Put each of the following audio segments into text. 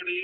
திருவடி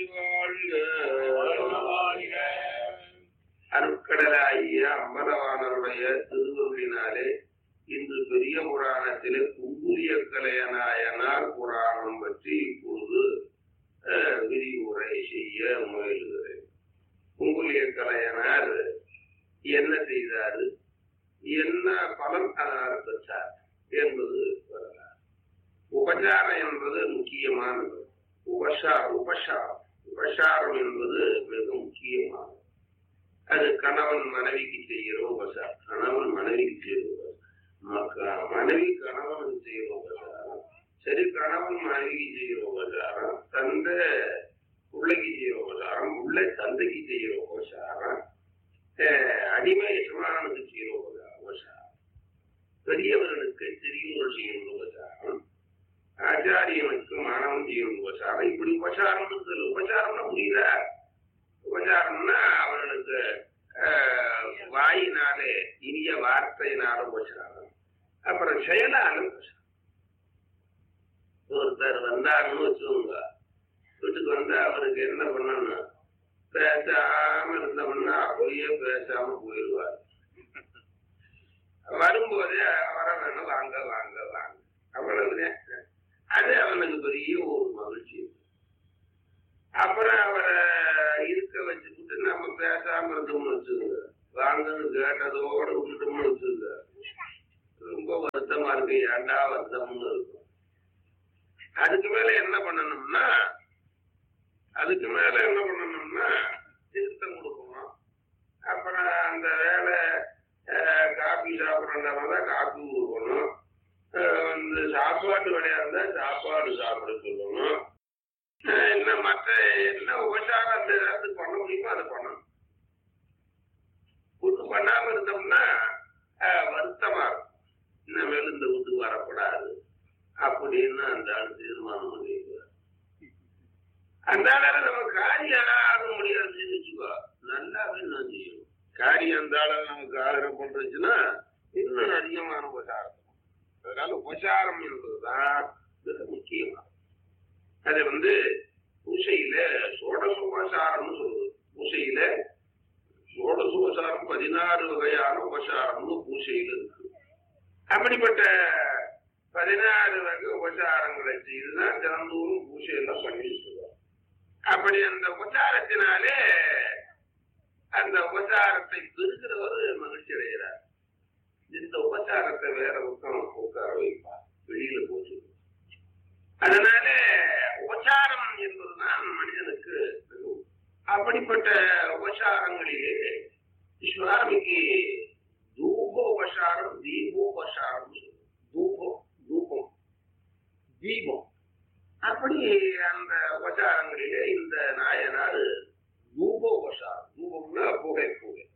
வாழ்க அருட்கடலாகிய அம்பலவானருடைய திருவருளினாலே இன்று பெரிய புராணத்திலே குங்குலிய கலையநாயனார் புராணம் பற்றி இப்பொழுது அஹ், விரிவுரை செய்ய முயலுகிறேன் குங்குலிய கலையனார் என்ன செய்தாரு என்ன பலன் அதனால் பெற்றார் என்பது வரலாறு உபச்சாரம் என்பது முக்கியமானது உபசாரம் உபசாரம் உபசாரம் என்பது மிக முக்கியமானது அது கணவன் மனைவிக்கு செய்கிற உபசாரம் கணவன் மனைவிக்கு செய்கிற உபசாரம் மக்க- மனைவி கணவனுக்கு செய்கிற உபசாரம் சரி கணவன் மனைவிக்கு செய்கிற உபசாரம் தந்தை பிள்ளைக்கு செய்கிற உபசாரம் பிள்ளை தந்தைக்கு செய்கிற உபசாரம் அஹ், அடிமை எஜமானுக்கு செய்கிற உபசா- உபசாரம் பெரியவர்களுக்கு சிறியவர்கள் செய்கிற உபசாரம் ஆச்சாரியனுக்கு மாணவன் செய்யும் உபசாரம் இப்படி உபசாரம் இருக்குது உபசாரம்னா புரியுத உபசாரம்னா அவர்களுக்கு ஆஹ், வாயினாலே இனிய வார்த்தையினால உபசாரம் அப்புறம் செயலால உபசாரம் ஒருத்தர் வந்தாருன்னு வச்சுக்கோங்க வீட்டுக்கு வந்தா அவருக்கு என்ன பண்ணணும் பேசாம இருந்தோம்னா அப்படியே பேசாம போயிடுவார் வரும்போதே வர வேணும் வாங்க வாங்க வாங்க அவ்வளவுதான் அது அவனுக்கு பெரிய ஒரு மகிழ்ச்சி அப்புறம் அவரை இருக்க வச்சுக்கிட்டு நம்ம பேசாம இருந்தோம்னு வச்சுக்கோங்க வாங்கன்னு கேட்டதோட விட்டுட்டோம்னு வச்சுக்கோங்க ரொம்ப வருத்தமா இருக்கு ஏன்டா வருத்தம்னு இருக்கும் அதுக்கு மேல என்ன பண்ணணும்னா அதுக்கு மேல என்ன பண்ணணும்னா திருத்தம் கொடுக்கணும் அப்புறம் அந்த வேலை அஹ், காபி சாப்பிட்றவங்க தான் காபி கொடுக்கணும் அஹ், வந்து சாப்பாட்டு வேலையா இருந்தா சாப்பாடு சாப்பிட சொல்லணும் அஹ், இன்னும் மற்ற என்ன உபச்சாரம் அந்த நேரத்துக்கு பண்ண முடியுமோ அதை பண்ணணும் ஒன்றும் பண்ணாம இருந்தோம்னா அஹ், வருத்தமா இருக்கும் இனிமேல் இந்த வீட்டுக்கு வரக்கூடாது அப்படின்னு அந்த ஆள் தீர்மானம் பண்ணிடுவார் அந்த ஆளால நம்ம காரியம் ஆக முடியாதுன்னு வச்சுக்கோ நல்லாவே நான் செய்யணும் காரியம் அந்த ஆளால நமக்கு ஆதரவு பண்றதுன்னா இன்னும் அதிகமான உபசாரம் அதனால உபசாரம் என்பதுதான் மிக முக்கியமா அது வந்து பூசையில சோடச உபசாரம்னு சொல்லுது பூசையில சோடச உபசாரம் பதினாறு வகையான உபசாரம்னு பூசையில இருக்கு அப்படிப்பட்ட பதினாறு வகை உபசாரங்களை செய்துதான் தினந்தோறும் பூஜையெல்லாம் பண்ணிட்டு இருக்கோம் அப்படி அந்த உபசாரத்தினாலே அந்த உபசாரத்தை பெறுகிறவர் மகிழ்ச்சி அடைகிறார் இந்த உபசாரத்தை வேற பக்கம் உட்கார வைப்பார் வெளியில போச்சு அதனால உபசாரம் என்பதுதான் மனிதனுக்கு மிகவும் அப்படிப்பட்ட உபசாரங்களிலே சுவாமிக்கு தூபோபசாரம் தீபோபசாரம் தூபம் தூபம் தீபம் அப்படி அந்த உபசாரங்களிலே இந்த நாயனார் தூபோபசாரம் தூபம்னா புகை புகை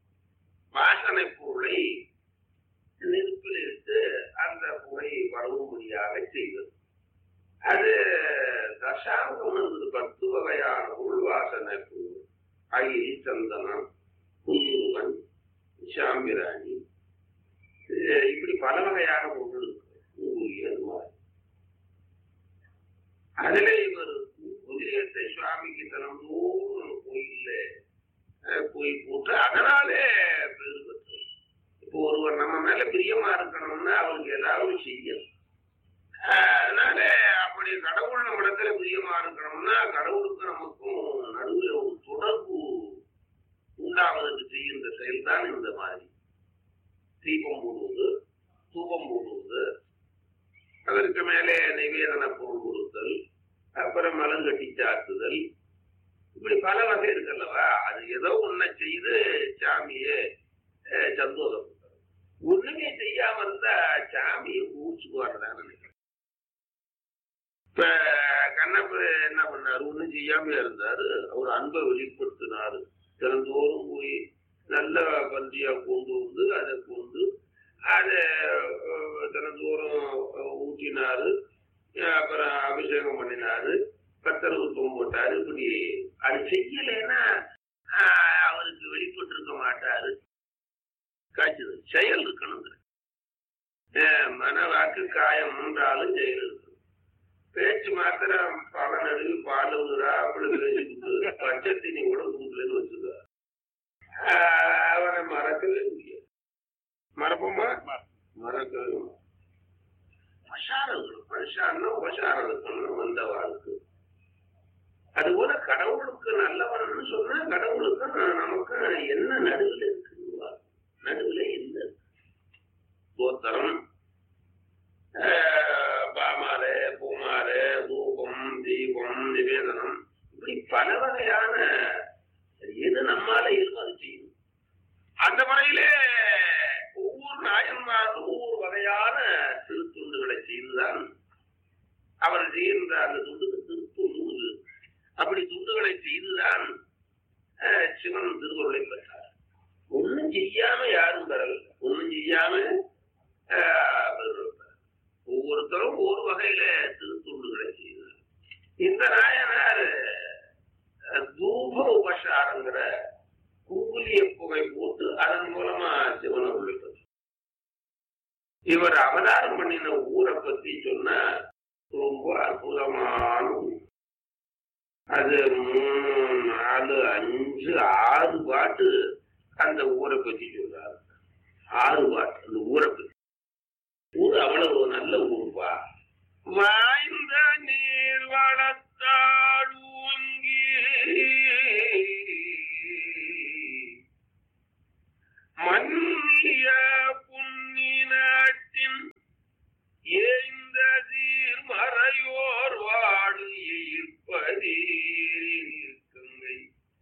வாசனை பொருளை நெருப்பில் இட்டு அந்த புகை பரவும்படியாக செய்தது அது தசாங்கம் என்பது பத்து வகையான உள்வாசனை பொருள் அகிலி சந்தனம் குங்குமன் சாம்பிராணி இது இப்படி பல வகையான பொருள் இருக்கு ஊழி அது மாதிரி அதுல இவர் உதயத்தை சுவாமிக்கு தினந்தோறும் கோயில்ல அஹ், போய் போட்டு அதனாலே பேரு பெற்றது இப்போ ஒருவர் நம்ம மேல பிரியமா இருக்கணும்னா அவருக்கு ஏதாவது செய்யணும் அஹ், அதனால அப்படி கடவுள் நம்ம இடத்துல பிரியமா இருக்கணும்னா கடவுளுக்கு நமக்கும் நடுவில் ஒரு தொடர்பு உண்டாவதற்கு செய்கின்ற செயல்தான் இந்த மாதிரி தீபம் போடுவது தூபம் போடுவது அதற்கு மேலே நிவேதன பொருள் கொடுத்தல் அப்புறம் மலங்கட்டி சாத்துதல் இப்படி பல வகை இருக்குல்லவா அது ஏதோ ஒன்றை செய்து சாமியை அஹ், சந்தோஷப்படுத்துறது ஒண்ணுமே செய்யாம இருந்தா சாமியை ஊச்சுக்குவாருதான் நினைக்கிறேன் இப்ப கண்ணப்ப என்ன பண்ணாரு ஒண்ணும் செய்யாம இருந்தாரு அவர் அன்பை வெளிப்படுத்தினாரு தினந்தோறும் போய் நல்ல பந்தியா கொண்டு வந்து அதை கொண்டு அதை அஹ், தினந்தோறும் அஹ், ஊட்டினாரு அஹ், அப்புறம் அபிஷேகம் பண்ணினாரு பத்தர் உத்தம் போட்டாரு இப்படி அது செய்யலைன்னா ஆஹ், அவருக்கு வெளிப்பட்டு இருக்க மாட்டாரு காய்ச்சல் செயல் இருக்கணுங்கிற அஹ், மன வாக்கு காயம் மூன்றாலும் செயல் இருக்கணும் பேச்சு மாத்திரம் பல நடுவு பாலுங்கிறா அப்படி உபசாரம் வந்த வாழ்க்கை அதுபோல கடவுளுக்கு நல்லவன் சொன்னா கடவுளுக்கு நமக்கு என்ன நடுவில் இருக்குன்னு நடுவில் என்ன இருக்கு கோத்தரம் பாமாலை பூமாலை தூபம் தீபம் நிவேதனம் இப்படி பல வகையான எது நம்மால இருக்கும் அது செய்யணும் அந்த முறையிலே ஒவ்வொரு நாயன்மாரும் ஒவ்வொரு வகையான திருத்துண்டுகளை செய்துதான் அவர் செய்கின்ற அந்த துண்டுக்கு திருத்துண்டு அப்படி துண்டுகளை செய்துதான் சிவன் திருவருளை பெற்றார் ஒன்னும் செய்யாம யாரும் பெறவில்லை ஒன்னும் செய்யாம ஒவ்வொருத்தரும் ஒவ்வொரு வகையில திருத்துண்டுகளை செய்தார் இந்த நாயனார் தூப உபசாரங்கிற குங்குலிய புகை போட்டு அதன் மூலமா சிவனை உள்ளிட்டது இவர் அவதாரம் பண்ணின ஊரை பத்தி சொன்னா ரொம்ப அற்புதமான ஊர் அது மூணு நாலு அஞ்சு ஆறு பாட்டு அந்த ஊரை பத்தி சொல்றாரு ஆறு பாட்டு அந்த ஊரை பத்தி ஊர் அவ்வளவு நல்ல ஊருப்பா வாய்ந்த நீர் வளர்த்தாள் ஊங்கி மன்னிய புன்னி நாட்டின் ஏந்த சீர் மறையோர் வாடு ஈர்ப்பதீர்க்கங்கை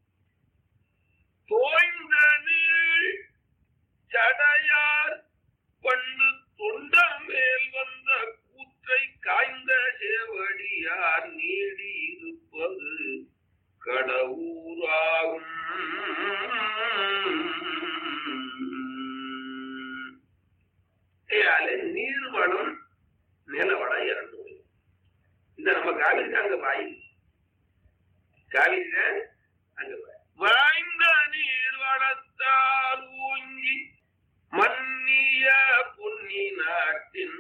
தோய்ந்த நீள் சடையார் பண்டு தொண்ட மேல் வந்த கூற்றை காய்ந்த சேவடியார் நீடி இருப்பது கடவுராகும் நீர்வளம் நிலவளம் இரண்டு இந்த நம்ம காவிரி அங்க பாய் காவிரி அங்க பாய் வாய்ந்த நீர் வளத்தால் ஊங்கி மன்னிய புன்னி நாட்டின்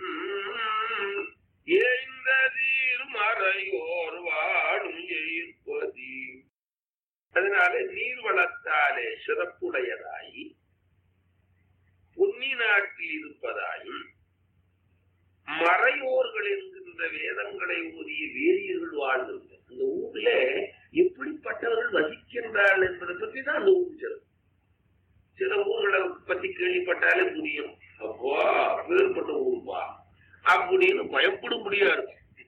ஏந்ததீர் மறையோர் வாடும் எயிர்ப்பதி அதனால நீர் வளத்தாலே சிறப்புடையதாய் புன்னி நாட்டில் இருப்பதாயும் மறையோர்கள் என்கின்ற வேதங்களை ஓதிய வேதியர்கள் வாழ்கின்ற அந்த ஊர்ல எப்படிப்பட்டவர்கள் வசிக்கின்றார்கள் என்பதை பற்றி தான் அந்த ஊர் சிறப்பு சில ஊர்களை பத்தி கேள்விப்பட்டாலே புரியும் அப்போ வேறுபட்ட ஊருப்பா அப்படின்னு பயப்படும் முடியாது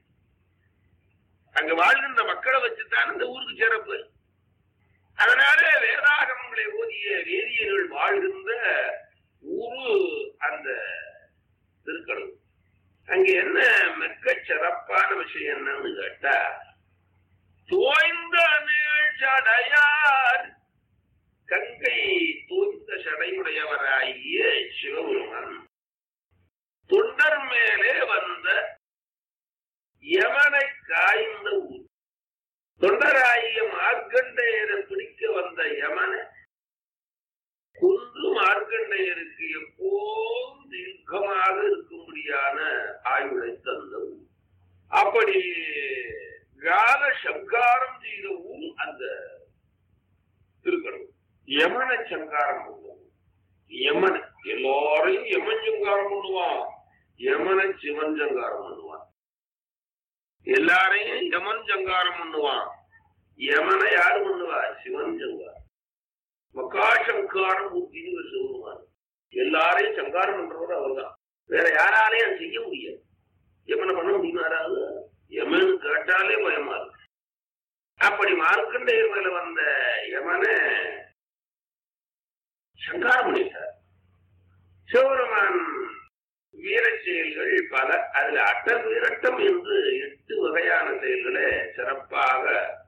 அங்க வாழ்கின்ற மக்களை வச்சுதான் இந்த ஊருக்கு சிறப்பு அதனால வேதாகமங்களை ஓதிய வேதியர்கள் வாழ்கின்ற ஊரு அந்த திருக்கடவுள் அங்க என்ன மிக சிறப்பான விஷயம் என்னன்னு கேட்டா தோய்ந்த நீழ்ச்சடையார் கங்கை தோய்ந்த சடையுடையவராகிய சிவபெருமான் தொண்டர் மேலே வந்த யமனை காய்ந்த ஊர் தொண்டராகிய மார்க்கண்டையரை பிடிக்க வந்த யமனை கொன்று மார்க்கண்டையருக்கு எப்போதும் தீர்க்கமாக இருக்கும்படியான ஆயுளை தந்த ஊர் அப்படி கால சங்காரம் செய்த ஊர் அந்த திருக்கடவுள் யமன சங்காரம் பண்ணுவோம் யமன எல்லாரையும் யமன் சங்காரம் பண்ணுவான் யமன சிவன் சங்காரம் பண்ணுவான் எல்லாரையும் யமன் சங்காரம் பண்ணுவான் யமனை யாரு பண்ணுவா சிவன் சங்காரம் மக்காசங்காரம் மூர்த்தின்னு ஒரு சிவருமான் எல்லாரையும் சங்காரம் பண்றவர் அவர்தான் வேற யாராலையும் அது செய்ய முடியாது யமனை பண்ண முடியுமா யாராவது யமன் கேட்டாலே பயமா இருக்கு அப்படி மார்க்கண்டையர் மேல வந்த யமனை சங்காரம் பண்ணிட்டார் சிவபெருமான் வீர செயல்கள் பல அதுல அட்ட வீரட்டம் என்று எட்டு வகையான செயல்களை சிறப்பாக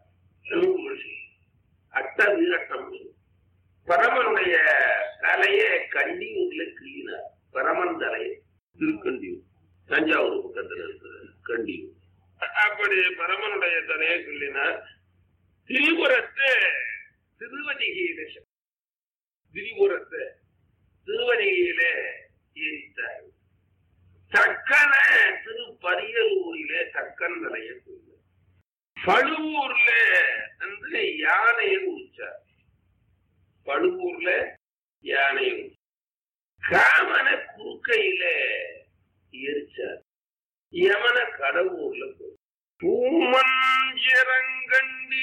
அட்ட வீரட்டம் பரமனுடைய தலையை கண்டியூர்ல கிள்ளினார் பரமன் தலையை திருக்கண்டியூர் தஞ்சாவூர் பக்கத்துல இருக்கிற கண்டியூர் அப்படி பரமனுடைய தலையை கிள்ளினார் திரிபுரத்தை திருவதிகையில திரிபுரத்தை திருவதிகையிலே எரித்தார் தக்கன திரு பரியலூரிலே தக்கன் நிலைய பழுவூர்ல வந்து யானையை குடிச்சார் பழுவூர்ல யானையை காமன குறுக்கையில எரிச்சார் யமன கடவுர்ல போய் பூமஞ்சிரங்கண்டி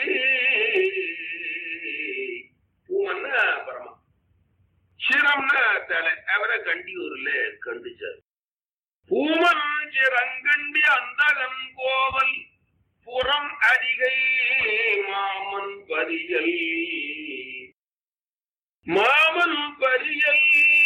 பூமன்னா பரமா சிரம்னா தலை அவரை கண்டியூர்ல கண்டிச்சார் பூமஞ்சிரங்கண்டி அந்தகன் கோவல் புறம் அதிகை மாமன் பரியல் மாமன் பரியல்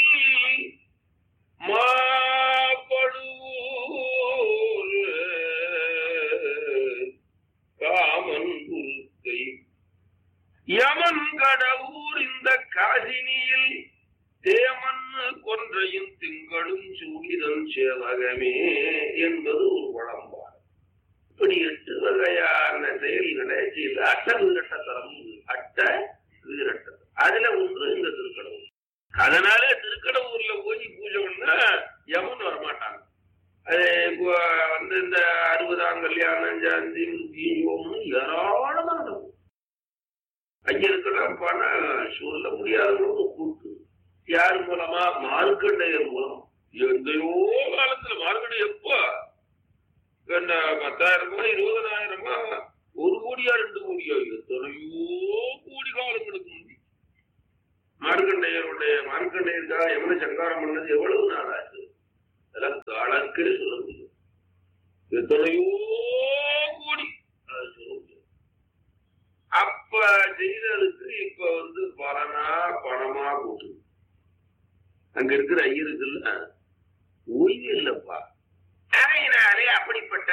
மாப்படுவோர் காமன் குருத்தை யமன் கடவுர் இந்த காசினியில் தேமன் கொன்றையும் திங்களும் சூடிதன் சேவகமே என்பது ஒரு பழம்பாடு இப்படி எட்டு வகையான செயல்களை செய்து அட்ட வீரட்டத்தரம் அட்ட வீரட்டம் அதுல ஒன்று இந்த திருக்கடவுள் அதனால திருக்கடவுர்ல போய் பூஜை பண்ணா யமன் வரமாட்டாங்க அது இப்போ வந்து இந்த அறுபதாம் கல்யாணம் ஜாந்தி முக்கியம் ஏராளமா நடக்கும் ஐயருக்கெல்லாம் பணம் சொல்ல முடியாதவங்க கூட்டு யார் மூலமா மார்க்கண்டையர் மூலம் எந்தையோ காலத்துல மார்க்கண்டை எப்போ என்ன பத்தாயிரம் ரூபாய் இருபதனாயிரமா ஒரு கோடியா ரெண்டு கோடியா எத்தனையோ கோடி காலங்களுக்கு முந்தி மார்க்கண்டையருடைய மார்க்கண்டையருக்காக எவனை சங்காரம் பண்ணது எவ்வளவு நாள் ஆச்சு அதெல்லாம் காலக்கே சொல்ல முடியும் எத்தனையோ கோடி அதை சொல்ல முடியும் அப்ப செய்ததுக்கு இப்ப வந்து பலனா பணமா கூட்டு அங்க இருக்கிற ஐயருக்குல்ல ஓய்வு இல்லப்பா அதையினாலே அப்படிப்பட்ட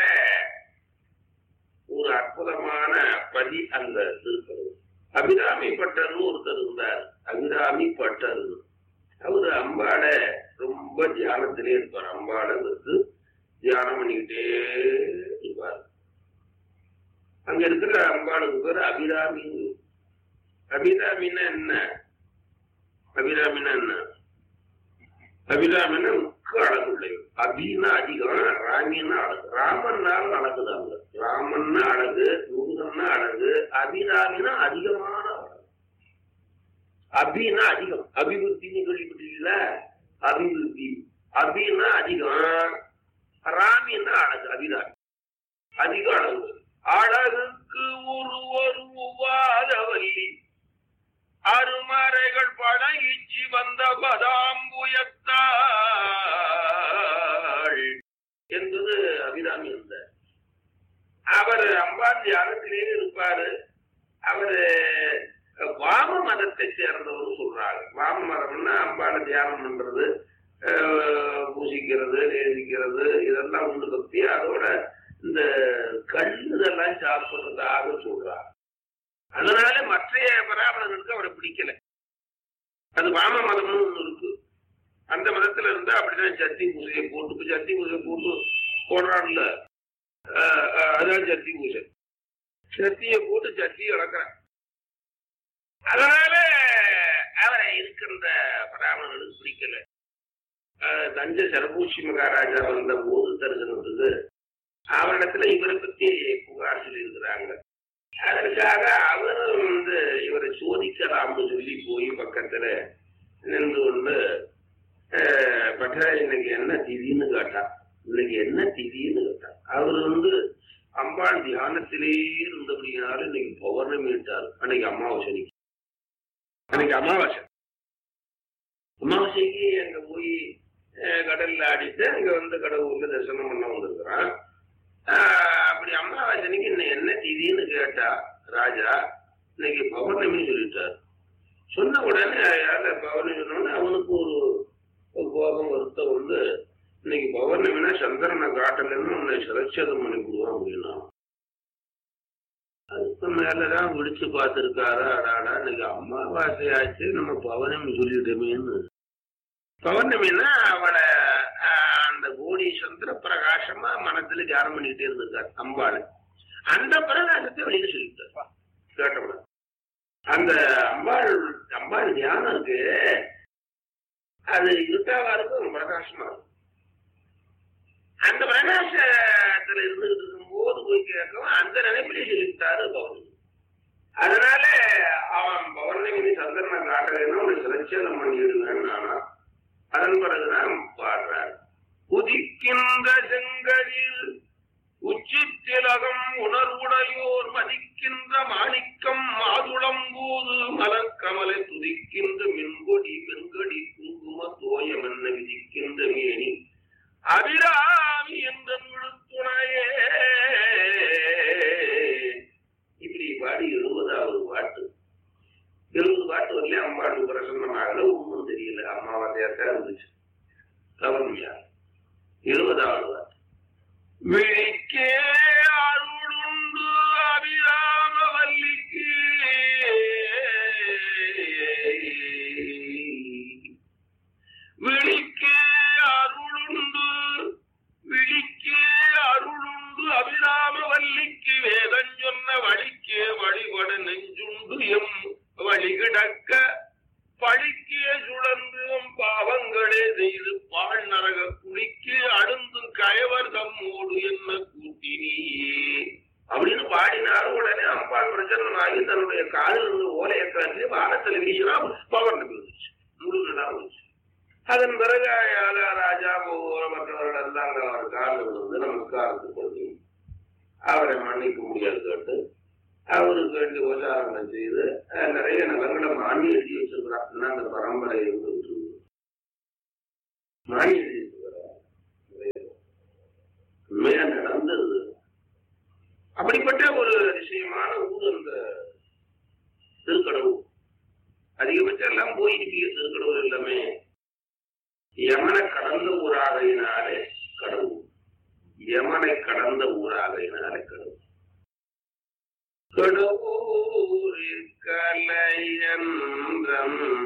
ஒரு அற்புதமான பதி அந்த திருக்கடவுள் அபிராமி பட்டர்னு ஒருத்தர் இருந்தார் அபிராமி பட்டர் அவரு அம்பாட ரொம்ப தியானத்திலே இருப்பார் அம்பாட வந்து தியானம் பண்ணிக்கிட்டே இருப்பார் அங்க இருக்கிற அம்பாளுக்கு பேர் அபிராமி அபிராமின்னா என்ன அபிராமின்னா என்ன அபிராமின்னா மிக்க அழகு உடையவர் அபின்னா அதிகம் ராமின்னா அழகு ராமன்னாலும் அழகுதாங்க ராமன்னா அழகு முருகன்னா அழகு அபிராமினா அதிகமான அழகு அபின்னா அதிகம் அபிவிருத்தின்னு கேள்விப்பட்டீங்கள அபிவிருத்தி அபின்னா அதிகம் ராமின்னா அழகு அபிராமி அதிக அழகு அழகுக்கு ஒருவர் உவாதவல்லி அருமறைகள் பழகிச்சு வந்த பதாம்புயத்தாள் என்பது அபிராமி அந்த அவர் அம்பான் தியானத்திலே இருப்பாரு அவரு வாம மதத்தை சேர்ந்தவர் சொல்றாங்க வாம மதம்னா அம்பான தியானம் பண்றது அஹ், பூசிக்கிறது நேசிக்கிறது இதெல்லாம் உண்டு பக்தி அதோட இந்த கல் இதெல்லாம் சாப்பிடுறதாக சொல்றாங்க அதனால மற்றைய பராமரங்களுக்கு அவரை பிடிக்கல அது வாம மதம்னு ஒண்ணு இருக்கு அந்த மதத்துல இருந்தா அப்படிதான் சத்தி பூசையை போட்டு இப்ப சத்தி பூசை போட்டு போடுறான்ல அஹ், அஹ், அதான் சத்தி பூசை சத்தியை போட்டு சத்தி இழக்கிறான் அதனால அவரை இருக்கின்ற பராமரங்களுக்கு பிடிக்கல அஹ், தஞ்சை சரபூஷி மகாராஜா வந்த போது தரிசனத்துக்கு அவரிடத்துல இவரை பத்தி புகார் சொல்லியிருக்கிறாங்க அதற்காக அவர் வந்து இவரை சோதிக்கலாம்னு சொல்லி போய் பக்கத்துல நின்று கொண்டு அஹ், பட்டா இன்னைக்கு என்ன திதின்னு கேட்டா இன்னைக்கு என்ன திதின்னு கேட்டா அவர் வந்து அம்பாள் தியானத்திலே இருந்தபடினால இன்னைக்கு பௌர்ணமி விட்டார் அன்னைக்கு அமாவாசை அன்னைக்கு. அன்னைக்கு அமாவாசை அமாவாசைக்கு அங்க போய் அஹ், கடல்ல ஆடிட்டு அங்க வந்து கடவுள்ல தரிசனம் பண்ண வந்திருக்கிறான் ஆஹ் அப்படி அமாவாசனைக்கு இன்னும் என்ன திதின்னு கேட்டா ராஜா இன்னைக்கு பௌர்ணமின்னு சொல்லிட்டார் சொன்ன உடனே யார பௌர்ணமி சொன்னோடனே அவனுக்கு ஒரு ஒரு கோபம் வருத்தம் வந்து இன்னைக்கு பௌர்ணமினா சந்திரனை காட்டலன்னு உன்னை சிரச்சேதம் பண்ணி விடுவான் அப்படின்னா அதுக்கு மேலதான் விழிச்சு பார்த்திருக்காரா அடாடா இன்னைக்கு அமாவாசை ஆச்சு நம்ம பௌர்ணமி சொல்லிட்டோமேன்னு பௌர்ணமின்னா அவளை ஆஹ், அந்த கோடி சந்திர பிரகாசமா மனத்துல தியானம் பண்ணிக்கிட்டே இருந்திருக்காரு அம்பாள் அந்த பிரகாசத்தை வெளியில சொல்லிட்டார் கேட்டவன அந்த அம்பாள் அம்பாள் தியானம் இருக்கு அது இருட்டாவா இருக்கும் பிரகாசமா இருக்கும் அந்த பிரகாசத்துல இருந்துகிட்டு இருக்கும்போது போய் கேட்கவும் அந்த நினைப்பிலே சொல்லிவிட்டாரு பௌர்ணமி அதனால அவன் பௌர்ணமி சந்திரனை காட்டுறதுன்னா ஒரு சிலட்சேதம் பண்ணிடுவேன்னு ஆனா அதன் பிறகுதான் பாடுறார் உதிக்கின்ற செங்கரில் உச்சித்திலகம் உணர்வுடையோர் மதிக்கின்ற மாணிக்கம் மாதுளம் போது மலர்கமலை துதிக்கின்ற மின்கொடி மென்கடி குங்கும தோயம் என்ன விதிக்கின்ற மேனி அபிராமி என்ற விழுத்துணையே இப்படி பாடி எழுபதாவது பாட்டு எழுபது பாட்டு வரல அம்மாடு பிரசன்னமாகல ஒன்றும் தெரியல அம்மாவாதையாத்தான் இருந்துச்சு கவர்மையா எழுபதாவது பாட்டு விழிக்கே அருளுண்டு அபிராம வல்லிக்கு விழிக்கே அருளுண்டு விழிக்கே அருளுண்டு அபிராம வல்லிக்கு வேதம் சொன்ன வழிக்கே வழிபட நெஞ்சுண்டு எம் வழி கிடக்க பழிக்கே சுழன்று எம் பாவங்களே செய்து பாழ் நரக குளிக்கு அழுந்து கயவர் தம்மோடு என்ன கூட்டினியே அப்படின்னு பாடினார் உடனே அம்பாள் பிரச்சனாகி தன்னுடைய காலில் இருந்து ஓலையை காட்டி வானத்தில் வீசினா பவர்ந்து போயிடுச்சு முருகனா போச்சு அதன் பிறகு அழகா ராஜா போகிற மற்றவர்கள் எல்லாம் அங்க அவர் காலில் விழுந்து நமஸ்காரத்துக்கு கொண்டு அவரை மன்னிக்க முடியாது கேட்டு அவருக்கு வேண்டிய உபச்சாரங்களை செய்து அஹ், நிறைய நலங்களை மானி எழுதி வச்சிருக்கிறார் இன்னும் அந்த பரம்பரை இருந்துட்டு இருக்கு. மானி எழுதி வச்சிருக்கிறார் நிறைய. உண்மையா நடந்தது அப்படிப்பட்ட ஒரு விஷயமான ஊர் அந்த திருக்கடவுள் அதிகபட்சம் எல்லாம் போயிருப்பீங்க திருக்கடவுள் எல்லாமே யமனை கடந்த ஊராகையினாலே கடவுள் யமனை கடந்த ஊராகையினாலே கடவுள் கடவுரில் கலையன்றம்